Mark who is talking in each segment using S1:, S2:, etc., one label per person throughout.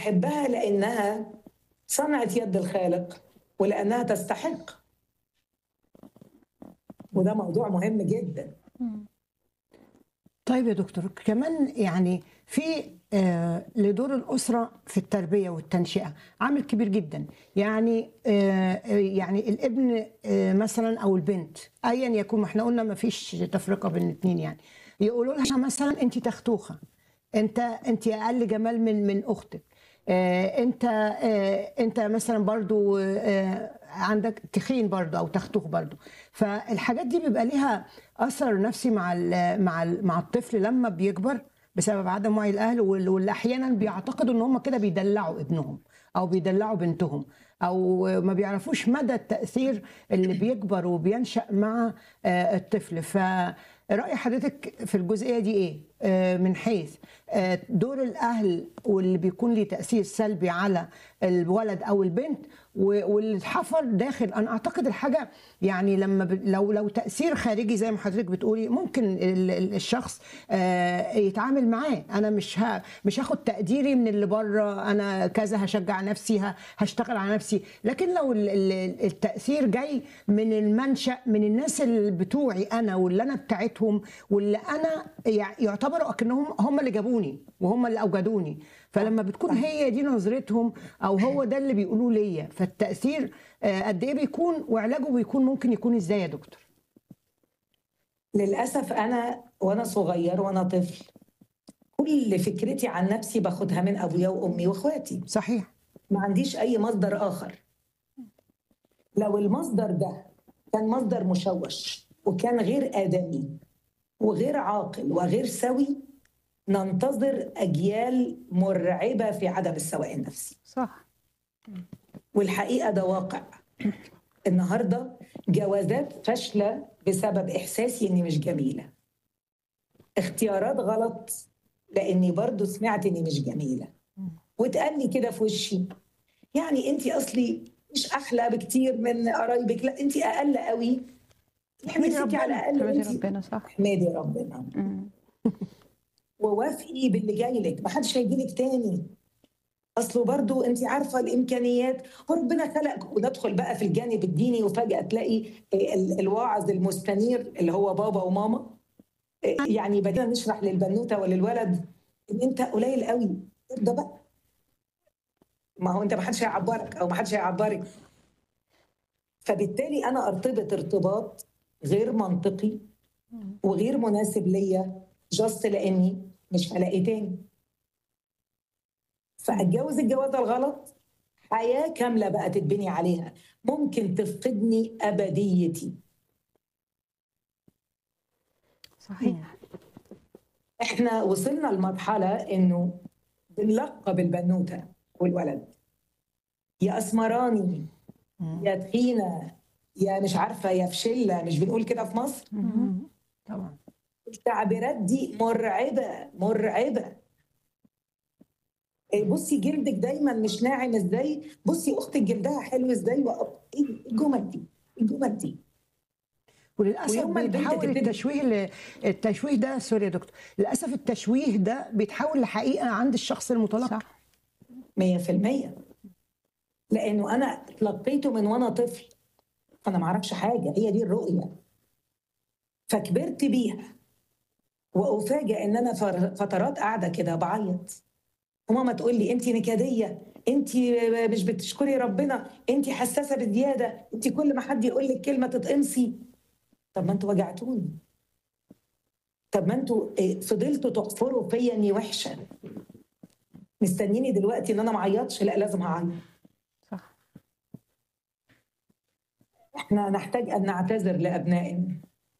S1: بحبها لانها صنعت يد الخالق ولانها تستحق وده موضوع مهم جدا
S2: طيب يا دكتور كمان يعني في آه لدور الأسرة في التربية والتنشئة عامل كبير جدا يعني آه يعني الابن آه مثلا أو البنت أيا يكون ما احنا قلنا ما فيش تفرقة بين الاثنين يعني يقولوا لها مثلا أنت تختوخة أنت أنت أقل جمال من من أختك آه انت آه انت مثلا برضو آه عندك تخين برضو او تختوخ برضو فالحاجات دي بيبقى ليها اثر نفسي مع ال مع ال مع الطفل لما بيكبر بسبب عدم وعي الاهل وال- واللي احيانا بيعتقدوا ان هم كده بيدلعوا ابنهم او بيدلعوا بنتهم او ما بيعرفوش مدى التاثير اللي بيكبر وبينشا مع آه، الطفل فرأي حضرتك في الجزئيه دي ايه آه، من حيث آه، دور الاهل واللي بيكون ليه تاثير سلبي على الولد او البنت و- واللي اتحفر داخل انا اعتقد الحاجه يعني لما ب... لو لو تاثير خارجي زي ما حضرتك بتقولي ممكن ال- ال- الشخص آه، يتعامل معاه انا مش ها مش هاخد تقديري من اللي بره انا كذا هشجع نفسي ه- هشتغل على نفسي لكن لو ال- ال- التاثير جاي من المنشا من الناس اللي بتوعي انا واللي انا بتاعتهم واللي انا يع- يعتبروا اكنهم هم اللي جابوني وهم اللي اوجدوني فلما بتكون هي دي نظرتهم او هو ده اللي بيقولوه ليا فالتاثير آه، قد ايه بيكون وعلاجه بيكون ممكن يكون ازاي يا دكتور
S1: للاسف انا وانا صغير وانا طفل كل فكرتي عن نفسي باخدها من ابويا وامي واخواتي
S2: صحيح
S1: ما عنديش اي مصدر اخر لو المصدر ده كان مصدر مشوش وكان غير ادمي وغير عاقل وغير سوي ننتظر اجيال مرعبه في عدم السواء النفسي
S3: صح
S1: والحقيقه ده واقع النهارده جوازات فاشله بسبب احساسي اني مش جميله اختيارات غلط لاني برضو سمعت اني مش جميله واتقال لي كده في وشي يعني انت اصلي مش احلى بكتير من قرايبك لا انت اقل قوي
S2: احمدي
S1: نفسك على
S2: ربنا
S1: الاقل
S3: حمدي
S1: انت
S3: ربنا صح
S1: احمدي ربنا
S3: مم.
S1: ووافقي باللي جاي لك ما حدش هيجي لك تاني اصله برضو انت عارفه الامكانيات وربنا خلق وندخل بقى في الجانب الديني وفجاه تلاقي ال- الواعظ المستنير اللي هو بابا وماما يعني بدينا نشرح للبنوته وللولد ان انت قليل قوي ارضى بقى ما هو انت ما حدش هيعبرك او ما حدش هيعبرك فبالتالي انا ارتبط ارتباط غير منطقي وغير مناسب ليا جاست لاني مش هلاقي تاني فاتجوز الجوازه الغلط حياه كامله بقى تتبني عليها ممكن تفقدني ابديتي
S3: صحيح
S1: احنا وصلنا لمرحله انه بنلقب البنوته والولد يا اسمراني يا تخينه يا مش عارفه يا فشله مش بنقول كده في مصر
S2: طبعا
S1: التعبيرات دي مرعبه مرعبه إيه بصي جلدك دايما مش ناعم ازاي بصي اختك جلدها حلو ازاي وأ- ايه الجمل دي الجمل دي
S2: وللاسف
S1: ويوم ما البنت
S2: بيتحول
S1: تبتدي-
S2: التشويه ل- التشويه ده سوري يا دكتور للاسف التشويه ده بيتحول لحقيقه عند الشخص المتلقي
S3: صح
S1: مية في المية لأنه أنا تلقيته من وأنا طفل أنا معرفش حاجة هي دي الرؤية فكبرت بيها وأفاجئ إن أنا فر- فترات قاعدة كده بعيط وماما تقول لي أنت نكدية أنت مش بتشكري ربنا أنت حساسة بزيادة أنت كل ما حد يقول لك كلمة تتقمصي طب ما أنتوا وجعتوني طب ما أنتوا إيه، فضلتوا تحفروا فيا إني وحشة مستنيني دلوقتي ان انا ما اعيطش لا لازم هعيط
S3: صح
S1: احنا نحتاج ان نعتذر لابنائنا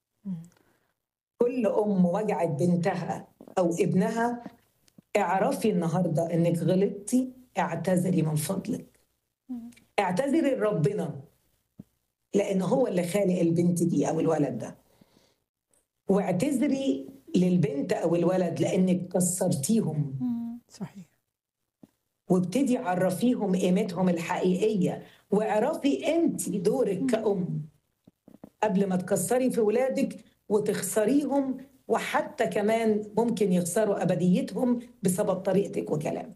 S1: كل ام وجعت بنتها او ابنها اعرفي النهارده انك غلطتي اعتذري من فضلك اعتذري لربنا لان هو اللي خالق البنت دي او الولد ده واعتذري للبنت او الولد لانك كسرتيهم
S2: صحيح
S1: وابتدي عرفيهم قيمتهم الحقيقية واعرفي انت دورك كأم قبل ما تكسري في ولادك وتخسريهم وحتى كمان ممكن يخسروا أبديتهم بسبب طريقتك وكلامك